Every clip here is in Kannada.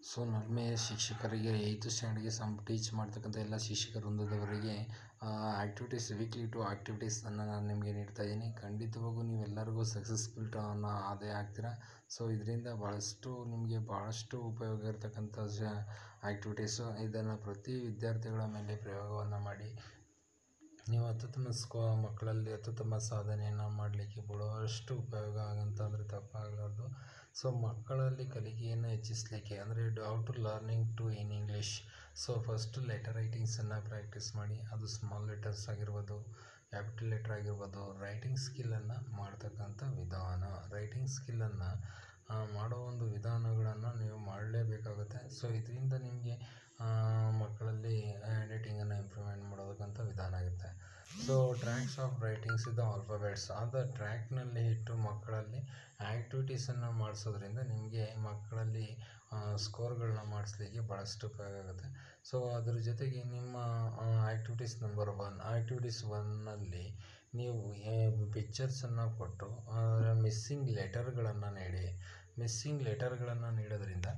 ಸೊ ನಲ್ಮೆಯ ಶಿಕ್ಷಕರಿಗೆ ಏಯ್ತ್ ಸ್ಟ್ಯಾಂಡರ್ಡ್ಗೆ ಸಮ್ ಟೀಚ್ ಮಾಡ್ತಕ್ಕಂಥ ಎಲ್ಲ ಶಿಕ್ಷಕ ವೃಂದದವರಿಗೆ ಆ್ಯಕ್ಟಿವಿಟೀಸ್ ವೀಕ್ಲಿ ಟು ಆ್ಯಕ್ಟಿವಿಟೀಸನ್ನು ನಾನು ನಿಮಗೆ ನೀಡ್ತಾ ಇದ್ದೀನಿ ಖಂಡಿತವಾಗೂ ನೀವೆಲ್ಲರಿಗೂ ಸಕ್ಸಸ್ಫುಲ್ ಟ ಅದೇ ಆಗ್ತೀರಾ ಸೊ ಇದರಿಂದ ಭಾಳಷ್ಟು ನಿಮಗೆ ಭಾಳಷ್ಟು ಉಪಯೋಗ ಇರತಕ್ಕಂಥ ಆ್ಯಕ್ಟಿವಿಟೀಸು ಇದನ್ನು ಪ್ರತಿ ವಿದ್ಯಾರ್ಥಿಗಳ ಮೇಲೆ ಪ್ರಯೋಗವನ್ನು ಮಾಡಿ ನೀವು ಅತ್ಯುತ್ತಮ ಸ್ಕೋ ಮಕ್ಕಳಲ್ಲಿ ಅತ್ಯುತ್ತಮ ಸಾಧನೆಯನ್ನು ಮಾಡಲಿಕ್ಕೆ ಬಿಡುವಷ್ಟು ಉಪಯೋಗ ಆಗಂತಂದರೆ ತಪ್ಪಾಗಲಾರ್ದು ಸೊ ಮಕ್ಕಳಲ್ಲಿ ಕಲಿಕೆಯನ್ನು ಹೆಚ್ಚಿಸಲಿಕ್ಕೆ ಅಂದರೆ how to learning to in English so first letter ರೈಟಿಂಗ್ಸನ್ನು ಪ್ರಾಕ್ಟೀಸ್ ಮಾಡಿ ಅದು ಸ್ಮಾಲ್ ಲೆಟರ್ಸ್ ಆಗಿರ್ಬೋದು ಕ್ಯಾಪಿಟಲ್ ಲೆಟರ್ ಆಗಿರ್ಬೋದು ರೈಟಿಂಗ್ ಸ್ಕಿಲ್ಲನ್ನು ಮಾಡ್ತಕ್ಕಂಥ ವಿಧಾನ ರೈಟಿಂಗ್ ಸ್ಕಿಲ್ಲನ್ನು ಮಾಡೋ ಒಂದು ವಿಧಾನಗಳನ್ನು ನೀವು ಮಾಡಲೇಬೇಕಾಗುತ್ತೆ ಸೊ ಇದರಿಂದ ನಿಮಗೆ ಮಕ್ಕಳಲ್ಲಿ ಹ್ಯಾಂಡ್ ರೈಟಿಂಗನ್ನು ಇಂಪ್ರೂವ್ಮೆಂಟ್ ಮಾಡೋದಕ್ಕಂಥ ವಿಧಾನ ಆಗುತ್ತೆ ಸೊ ಟ್ರ್ಯಾಕ್ಸ್ ಆಫ್ ರೈಟಿಂಗ್ಸ್ ಇದು ಆಲ್ಫಾಬೆಟ್ಸ್ ಆದ ಟ್ರ್ಯಾಕ್ನಲ್ಲಿ ಇಟ್ಟು ಮಕ್ಕಳಲ್ಲಿ ಆ್ಯಕ್ಟಿವಿಟೀಸನ್ನು ಮಾಡಿಸೋದ್ರಿಂದ ನಿಮಗೆ ಮಕ್ಕಳಲ್ಲಿ ಸ್ಕೋರ್ಗಳನ್ನ ಮಾಡಿಸ್ಲಿಕ್ಕೆ ಭಾಳಷ್ಟು ಉಪಯೋಗ ಆಗುತ್ತೆ ಸೊ ಅದ್ರ ಜೊತೆಗೆ ನಿಮ್ಮ ಆ್ಯಕ್ಟಿವಿಟೀಸ್ ನಂಬರ್ ಒನ್ ಆ್ಯಕ್ಟಿವಿಟೀಸ್ ಒನ್ನಲ್ಲಿ ನೀವು ಪಿಕ್ಚರ್ಸನ್ನು ಕೊಟ್ಟು ಮಿಸ್ಸಿಂಗ್ ಲೆಟರ್ಗಳನ್ನು ನೀಡಿ ಮಿಸ್ಸಿಂಗ್ ಲೆಟರ್ಗಳನ್ನು ನೀಡೋದ್ರಿಂದ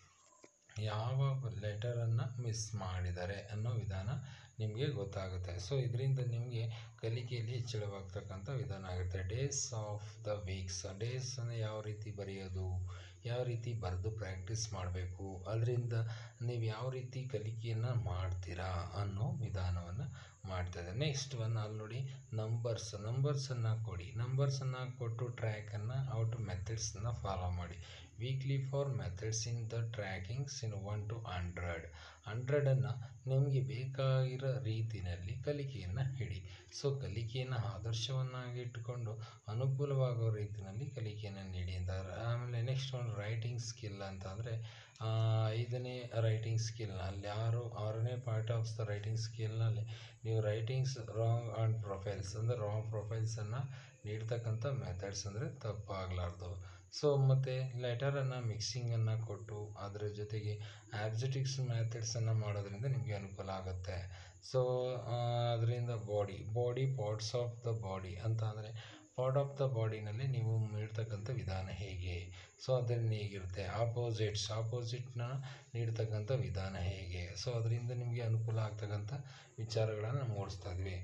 ಯಾವ ಲೆಟರನ್ನು ಮಿಸ್ ಮಾಡಿದ್ದಾರೆ ಅನ್ನೋ ವಿಧಾನ ನಿಮಗೆ ಗೊತ್ತಾಗುತ್ತೆ ಸೊ ಇದರಿಂದ ನಿಮಗೆ ಕಲಿಕೆಯಲ್ಲಿ ಹೆಚ್ಚಳವಾಗ್ತಕ್ಕಂಥ ವಿಧಾನ ಆಗುತ್ತೆ ಡೇಸ್ ಆಫ್ ದ ವೀಕ್ಸ್ ಡೇಸನ್ನು ಯಾವ ರೀತಿ ಬರೆಯೋದು ಯಾವ ರೀತಿ ಬರೆದು ಪ್ರಾಕ್ಟೀಸ್ ಮಾಡಬೇಕು ಅದರಿಂದ ನೀವು ಯಾವ ರೀತಿ ಕಲಿಕೆಯನ್ನು ಮಾಡ್ತೀರಾ ಅನ್ನೋ ವಿಧಾನವನ್ನು ಮಾಡ್ತಾಯಿದೆ ನೆಕ್ಸ್ಟ್ ಒನ್ ಅಲ್ಲಿ ನೋಡಿ ನಂಬರ್ಸ್ ನಂಬರ್ಸನ್ನು ಕೊಡಿ ನಂಬರ್ಸನ್ನು ಕೊಟ್ಟು ಟ್ರ್ಯಾಕನ್ನು ಔಟ್ ಮೆಥಡ್ಸನ್ನು ಫಾಲೋ ಮಾಡಿ weekly for methods in the trackings in one to hundred ಹಂಡ್ರೆಡನ್ನು ನಿಮಗೆ ಬೇಕಾಗಿರೋ ರೀತಿಯಲ್ಲಿ ಕಲಿಕೆಯನ್ನು ಹಿಡಿ ಸೊ ಕಲಿಕೆಯನ್ನು ಆದರ್ಶವನ್ನಾಗಿ ಇಟ್ಟುಕೊಂಡು ಅನುಕೂಲವಾಗೋ ರೀತಿಯಲ್ಲಿ ಕಲಿಕೆಯನ್ನು ನೀಡಿ ಅಂತ ಆಮೇಲೆ ನೆಕ್ಸ್ಟ್ ಒಂದು ರೈಟಿಂಗ್ ಸ್ಕಿಲ್ ಅಂತ ಅಂದರೆ ಐದನೇ ರೈಟಿಂಗ್ ಸ್ಕಿಲ್ ಅಲ್ಲಿ ಆರು ಆರನೇ ಪಾರ್ಟ್ ಆಫ್ ದ ರೈಟಿಂಗ್ ಸ್ಕಿಲ್ನಲ್ಲಿ ನೀವು ರೈಟಿಂಗ್ಸ್ ರಾಂಗ್ ಆ್ಯಂಡ್ ಪ್ರೊಫೈಲ್ಸ್ ಅಂದರೆ ರಾಂಗ್ ಪ್ರೊಫೈಲ್ಸನ್ನು ನೀಡ್ತಕ್ಕಂಥ ಮೆಥಡ್ಸ್ ಅಂದರೆ ತಪ್ಪಾಗಲಾರ್ದು ಸೊ ಮತ್ತು ಲೆಟರನ್ನು ಮಿಕ್ಸಿಂಗನ್ನು ಕೊಟ್ಟು ಅದರ ಜೊತೆಗೆ ಆಬ್ಜೆಟಿಕ್ಸ್ ಮೆಥಡ್ಸನ್ನು ಮಾಡೋದ್ರಿಂದ ನಿಮಗೆ ಅನುಕೂಲ ಆಗುತ್ತೆ ಸೊ ಅದರಿಂದ body body parts of the body ಅಂತ ಅಂದರೆ ಪಾರ್ಟ್ ಆಫ್ ದ ಬಾಡಿನಲ್ಲಿ ನೀವು ನೀಡ್ತಕ್ಕಂಥ ವಿಧಾನ ಹೇಗೆ ಸೊ ಅದರಿಂದ ಹೇಗಿರುತ್ತೆ ಆಪೋಸಿಟ್ಸ್ ಆಪೋಸಿಟ್ನ ನೀಡ್ತಕ್ಕಂಥ ವಿಧಾನ ಹೇಗೆ ಸೊ ಅದರಿಂದ ನಿಮಗೆ ಅನುಕೂಲ ಆಗ್ತಕ್ಕಂಥ ವಿಚಾರಗಳನ್ನು ಮೂಡಿಸ್ತಾ ಇದ್ವಿ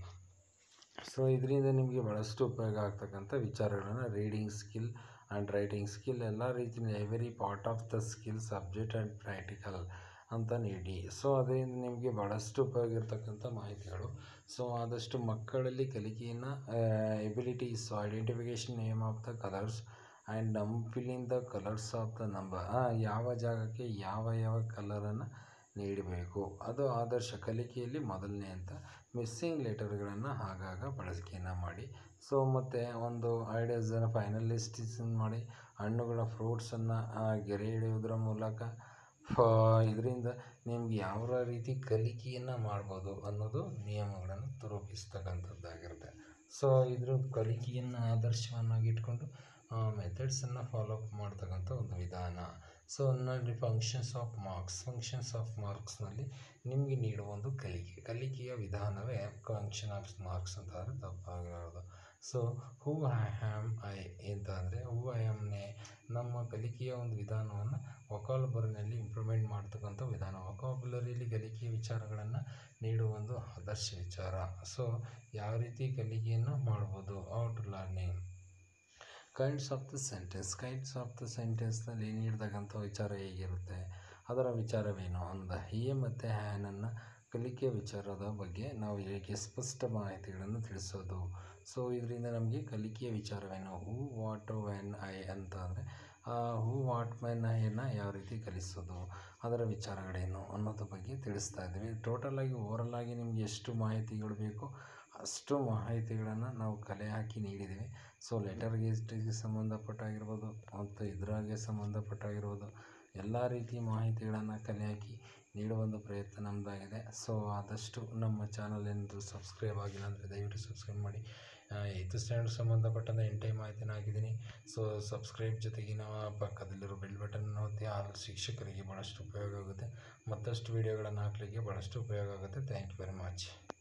ಸೊ ಇದರಿಂದ ನಿಮಗೆ ಭಾಳಷ್ಟು ಉಪಯೋಗ ಆಗ್ತಕ್ಕಂಥ ವಿಚಾರಗಳನ್ನು reading skill and writing skill ಎಲ್ಲ ರೀತಿಯ every part of the skill subject and practical ಅಂತ ನೀಡಿ ಸೊ ಅದರಿಂದ ನಿಮಗೆ ಭಾಳಷ್ಟು ಉಪಯೋಗ ಇರತಕ್ಕಂಥ ಮಾಹಿತಿಗಳು ಸೊ ಆದಷ್ಟು ಮಕ್ಕಳಲ್ಲಿ ಕಲಿಕೆಯನ್ನು abilities identification name of the colours and ನಮ್ filling the colours of the number ಯಾವ ಜಾಗಕ್ಕೆ ಯಾವ ಯಾವ ಕಲರನ್ನು ನೀಡಬೇಕು ಅದು ಆದರ್ಶ ಕಲಿಕೆಯಲ್ಲಿ ಮೊದಲನೇ ಅಂತ ಮಿಸ್ಸಿಂಗ್ ಲೆಟರ್ಗಳನ್ನು ಆಗಾಗ ಬಳಕೆಯನ್ನು ಮಾಡಿ ಸೊ ಮತ್ತು ಒಂದು ಐಡಿಯಾಸನ್ನು ಫೈನಲಿಸ್ಟಿಸನ್ ಮಾಡಿ ಹಣ್ಣುಗಳ ಫ್ರೂಟ್ಸನ್ನು ಗೆರೆ ಹಿಡಿಯೋದ್ರ ಮೂಲಕ ಇದರಿಂದ ನಿಮ್ಗೆ ಯಾವ ರೀತಿ ಕಲಿಕೆಯನ್ನು ಮಾಡ್ಬೋದು ಅನ್ನೋದು ನಿಯಮಗಳನ್ನು ರೂಪಿಸ್ತಕ್ಕಂಥದ್ದಾಗಿರುತ್ತೆ ಸೊ ಇದ್ರ ಕಲಿಕೆಯನ್ನು ಆದರ್ಶವನ್ನಾಗಿ ಇಟ್ಕೊಂಡು ಮೆಥಡ್ಸನ್ನು ಫಾಲೋ ಅಪ್ ಮಾಡ್ತಕ್ಕಂಥ ಒಂದು ವಿಧಾನ ಸೊ ನೋಡಿ functions of marks functions of ಮಾರ್ಕ್ಸ್ನಲ್ಲಿ ನಿಮಗೆ ನೀಡುವ ಒಂದು ಕಲಿಕೆ ಕಲಿಕೆಯ ವಿಧಾನವೇ ಫಂಕ್ಷನ್ ಆಫ್ ಮಾರ್ಕ್ಸ್ ಅಂತ ಅಂದರೆ ತಪ್ಪಾಗಿರೋದು so who I am I ಅಂತ ಅಂದರೆ ಹೂ ಐ ಆಮ್ನೆ ನಮ್ಮ ಕಲಿಕೆಯ ಒಂದು ವಿಧಾನವನ್ನು ವೊಕಾಬುಲರಿನಲ್ಲಿ ಇಂಪ್ರೂವ್ಮೆಂಟ್ ಮಾಡ್ತಕ್ಕಂಥ ವಿಧಾನ ವೊಕಾಬುಲರಿಯಲ್ಲಿ ಕಲಿಕೆಯ ವಿಚಾರಗಳನ್ನು ನೀಡುವ ಒಂದು ಆದರ್ಶ ವಿಚಾರ ಸೊ ಯಾವ ರೀತಿ ಕಲಿಕೆಯನ್ನು ಮಾಡ್ಬೋದು how to learning kinds of the sentence kinds of the ಸೆಂಟೆನ್ಸ್ನಲ್ಲಿ ನೀಡ್ತಕ್ಕಂಥ ವಿಚಾರ ಹೇಗಿರುತ್ತೆ ಅದರ ವಿಚಾರವೇನು ಅಂದ ಹೇ ಮತ್ತು ಹ್ಯಾನನ್ನು ಕಲಿಕೆಯ ವಿಚಾರದ ಬಗ್ಗೆ ನಾವು ಹೇಗೆ ಸ್ಪಷ್ಟ ಮಾಹಿತಿಗಳನ್ನು ತಿಳಿಸೋದು ಸೊ ಇದರಿಂದ ನಮಗೆ ಕಲಿಕೆಯ ವಿಚಾರವೇನು ಹೂ ವಾಟ್ ವೆನ್ ಐ ಅಂತ ಅಂದರೆ ಹೂ ವಾಟ್ ವೆನ್ ಐನ ಯಾವ ರೀತಿ ಕಲಿಸೋದು ಅದರ ವಿಚಾರಗಳೇನು ಅನ್ನೋದ್ರ ಬಗ್ಗೆ ತಿಳಿಸ್ತಾ ಇದ್ದೀವಿ ಟೋಟಲಾಗಿ ಓವರಲ್ಲಾಗಿ ನಿಮಗೆ ಎಷ್ಟು ಮಾಹಿತಿಗಳು ಬೇಕೋ ಅಷ್ಟು ಮಾಹಿತಿಗಳನ್ನು ನಾವು ಕಲೆ ಹಾಕಿ ನೀಡಿದ್ದೀವಿ ಸೊ ಲೆಟರ್ ಗೇಸ್ಟಿಗೆ ಸಂಬಂಧಪಟ್ಟಾಗಿರ್ಬೋದು ಮತ್ತು ಇದ್ರಾಗೆ ಸಂಬಂಧಪಟ್ಟಾಗಿರ್ಬೋದು ಎಲ್ಲ ರೀತಿ ಮಾಹಿತಿಗಳನ್ನು ಕಲೆ ಹಾಕಿ ನೀಡುವ ಒಂದು ಪ್ರಯತ್ನ ನಮ್ಮದಾಗಿದೆ ಸೊ ಆದಷ್ಟು ನಮ್ಮ ಚಾನಲ್ ಏನಾದರೂ ಸಬ್ಸ್ಕ್ರೈಬ್ ಆಗಿಲ್ಲ ಅಂದರೆ ದಯವಿಟ್ಟು ಸಬ್ಸ್ಕ್ರೈಬ್ ಮಾಡಿ ಏಯ್ತ್ ಸ್ಟ್ಯಾಂಡರ್ಡ್ ಸಂಬಂಧಪಟ್ಟಂತೆ ಎಂಟೇ ಮಾಹಿತಿನ ಹಾಕಿದ್ದೀನಿ ಸೊ ಸಬ್ಸ್ಕ್ರೈಬ್ ಜೊತೆಗಿನ ಪಕ್ಕದಲ್ಲಿರೋ ಬೆಲ್ ಬಟನ್ ಒತ್ತಿ ಆ ಶಿಕ್ಷಕರಿಗೆ ಭಾಳಷ್ಟು ಉಪಯೋಗ ಆಗುತ್ತೆ ಮತ್ತಷ್ಟು ವೀಡಿಯೋಗಳನ್ನು ಹಾಕಲಿಕ್ಕೆ ಭಾಳಷ್ಟು ಉಪಯೋಗ ಆಗುತ್ತೆ ಥ್ಯಾಂಕ್ ಯು ವೆರಿ ಮಚ್